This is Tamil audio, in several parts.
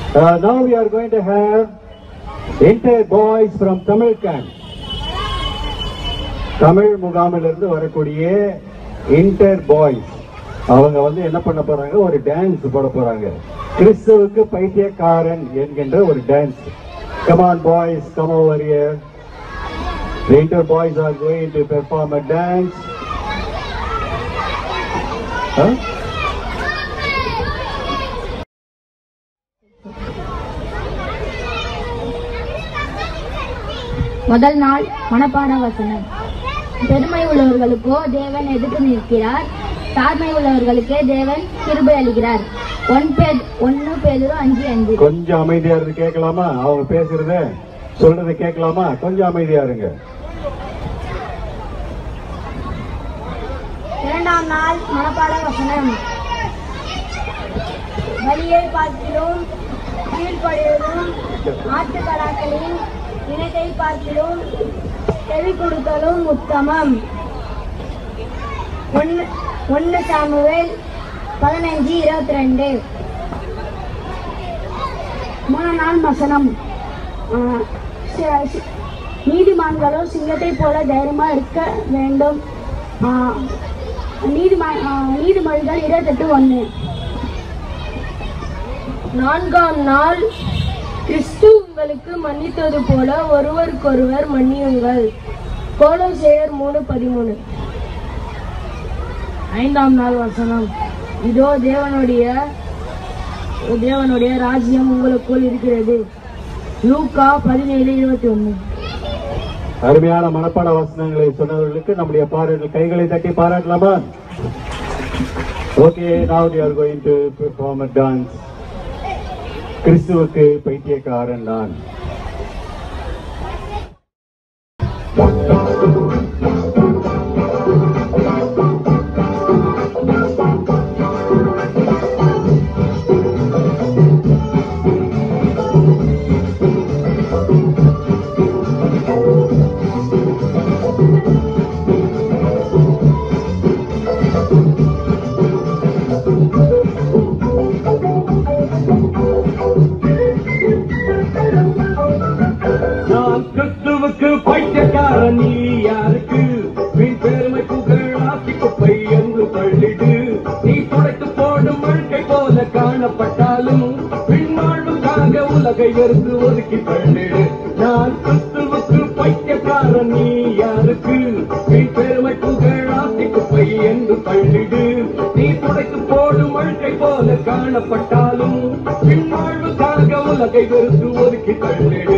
Uh, now we are going to have inter boys from Tamil camp. Tamil முகாமிலிருந்து வரக்கூடிய இன்டர் பாய்ஸ் அவங்க வந்து என்ன பண்ண போறாங்க ஒரு டான்ஸ் போட போறாங்க கிறிஸ்துவுக்கு பைத்தியக்காரன் என்கின்ற ஒரு dance come on boys come over here The inter boys are going to perform a dance. Huh? முதல் நாள் மனப்பாட வசனம் பெருமை உள்ளவர்களுக்கோ தேவன் எதிர்த்து நிற்கிறார் தாழ்மை உள்ளவர்களுக்கே தேவன் கிருபை அளிக்கிறார் ஒன் பேர் ஒன்னு பேதரும் அஞ்சு அஞ்சு கொஞ்சம் அமைதியா இருந்து கேட்கலாமா அவங்க பேசுறத சொல்றத கேட்கலாமா கொஞ்சம் அமைதியா இருங்க இரண்டாம் நாள் மனப்பாட வசனம் வழியை பார்க்கிலும் கீழ்ப்படிவதும் ஆட்டுக்கடாக்களின் இனத்தை பார்க்கிலும் செவி கொடுத்தலும் உத்தமம் ஒன்னு ஒன்னு சாமுவேல் பதினஞ்சு இருபத்தி ரெண்டு மூணு நாள் வசனம் ஆஹ் சி- சி- நீதிமான்களும் சிங்கத்தை போல தைரியமா இருக்க வேண்டும் ஆஹ் நீதிமா ஆஹ் நீதிமொழிகள் இருபத்தெட்டு ஒன்று நான்காம் நாள் கிறிஸ்து உங்களுக்கு மன்னித்தது போல ஒருவருக்கொருவர் மன்னியுங்கள் கோலோசேயர் மூணு பதிமூணு ஐந்தாம் நாள் வசனம் இதோ தேவனுடைய தேவனுடைய ராஜ்யம் உங்களுக்குள் இருக்கிறது லூக்கா பதினேழு இருபத்தி ஒன்று அருமையான மனப்பாட வசனங்களை சொன்னவர்களுக்கு நம்முடைய பாராட்டு கைகளை தட்டி பாராட்டலாமா okay now we are going to perform a dance கிறிஸ்துவுக்கு பைத்தியக்காரன் நான் நான் கிறிஸ்துவுக்கு பைத்தியக்காரன் நீ யாருக்கு வீண் பெருமை புகழ் ஆசி குப்பை என்று தள்ளிடு நீ துடைத்து போடும் மழ்கை போல காணப்பட்டாலும் பின்வாழ்வுக்காக உலகை வெறுத்து ஒதுக்கி தள்ளிடு நான் கிறிஸ்துவுக்கு பைத்தியக்காரன் நீ யாருக்கு வீண் பெருமை புகழ் ஆசி குப்பை என்று தள்ளிடு நீ துடைத்து போடும் மழ்கை போல காணப்பட்டாலும் பின்வாழ்வுக்காக உலகை வெறுத்து ஒதுக்கி தள்ளிடு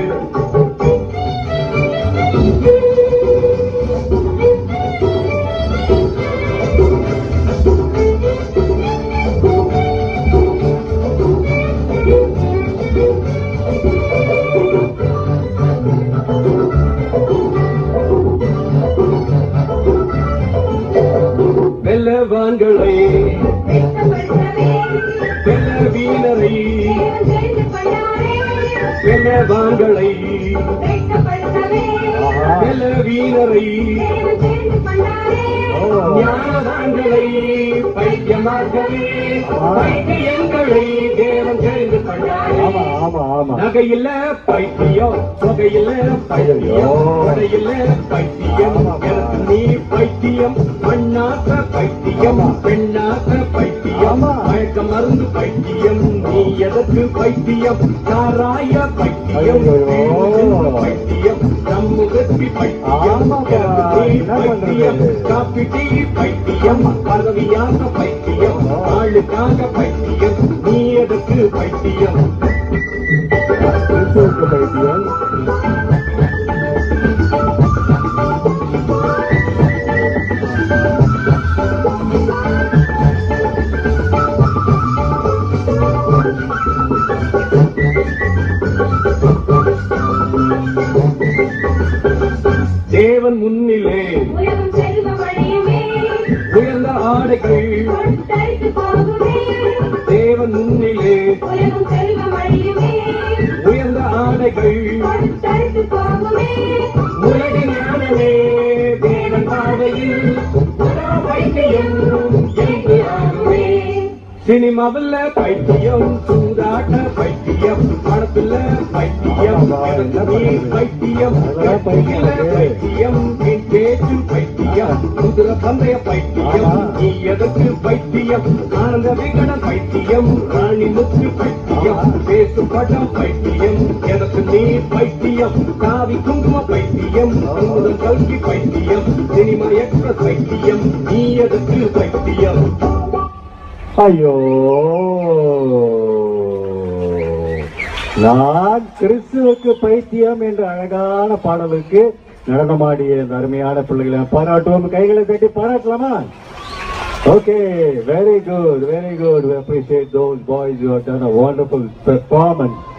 வெல்லவான்களை வெல்ல வீணரை வெல்லவான்களை வெல்ல வீணரை ஞானவான்களை பைத்தியமாகவே பைத்தியங்களை தேவன் தெரிந்து கொண்டாரே ஆமா ஆமா ஆமா நகையில பைத்தியம் தொகையில பைத்தியம் தொடையில பைத்தியம் எனக்கு நீ பைத்தியம் மண்ணாக்க பைத்தியம் பெண்ணாக்க பைத்தியம் மயக்க மருந்து பைத்தியம் நீ எதற்கு பைத்தியம் சாராய பைத்தியம் வீடு பைத்தியம் சமூகத்தி பைத்தியம் எனக்கு நீ பைத்தியம் காப்பி டீ பைத்தியம் பதவியாக பைத்தியம் ஆளுக்காக பைத்தியம் நீ எதற்கு பைத்தியம் கிறிஸ்துவுக்கு பைத்தியம் தேவன் முன்னிலே உலகம் செல்வ வழியுமே உயர்ந்த ஆடைகள் தரித்து போகுமே தேவன் முன்னிலே உலகம் செல்வ வழியுமே உயர்ந்த ஆடைகள் தரித்து போகுமே உலக ஞானமே தேவன் பாதையில் உலக பைத்தியம் என்று ஆகுமே சினிமாவில் பைத்தியம் சூதாட்ட பைத்தியம் பைத்தியம் அதெல்லாம் பைத்தியம் என் இருக்கு. பைத்தியம் என் பேச்சு பைத்தியம் குதிரை பந்தய பைத்தியம் ஆமா. நீ எதற்கு பைத்தியம் ஆனந்த விகடன் பைத்தியம் ராணி முத்து பைத்தியம் ஆமா. பேசும் படம் பைத்தியம் எனக்கு நீ பைத்தியம் காவி குங்கும பைத்தியம் முதல் கல்வி பைத்தியம் சினிமா எக்ஸ்பிரஸ் பைத்தியம் நீ எதற்கு பைத்தியம் ஐயோ நான் கிறிஸ்துவுக்கு பைத்தியம் என்ற அழகான பாடலுக்கு நடனமாடிய இந்த அருமையான பிள்ளைகளை பாராட்டுவோம் கைகளை தட்டி பாராட்டலாமா okay very good very good we appreciate those boys who have done a wonderful performance